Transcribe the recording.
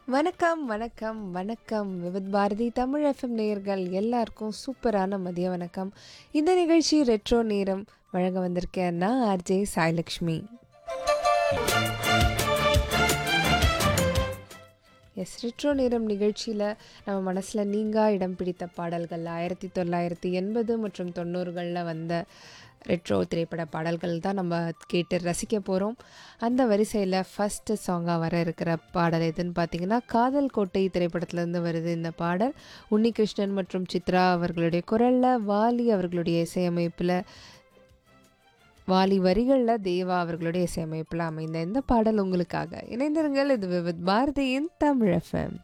வணக்கம் வணக்கம் வணக்கம் விவித் பாரதி தமிழ் எஃப்எம் நேயர்கள் எல்லாருக்கும் சூப்பரான மதிய வணக்கம் இந்த நிகழ்ச்சி ரெட்ரோ நேரம் வழங்க வந்திருக்கேன் நான் ஆர்ஜே சாய்லக்ஷ்மி எஸ் ரெட்ரோ நேரம் நிகழ்ச்சியில் நம்ம மனசில் நீங்கா இடம் பிடித்த பாடல்கள் ஆயிரத்தி தொள்ளாயிரத்தி எண்பது மற்றும் தொண்ணூறுகளில் வந்த ரெட்ரோ திரைப்பட பாடல்கள் தான் நம்ம கேட்டு ரசிக்க போகிறோம் அந்த வரிசையில் ஃபஸ்ட்டு சாங்காக வர இருக்கிற பாடல் எதுன்னு பார்த்தீங்கன்னா காதல் கோட்டை திரைப்படத்துலேருந்து வருது இந்த பாடல் உன்னிகிருஷ்ணன் மற்றும் சித்ரா அவர்களுடைய குரலில் வாலி அவர்களுடைய இசையமைப்பில் வாலி வரிகளில் தேவா அவர்களுடைய இசையமைப்பில் அமைந்த இந்த பாடல் உங்களுக்காக இணைந்திருங்கள் இது விவித் பாரதியின் தமிழ் எஃப்எம்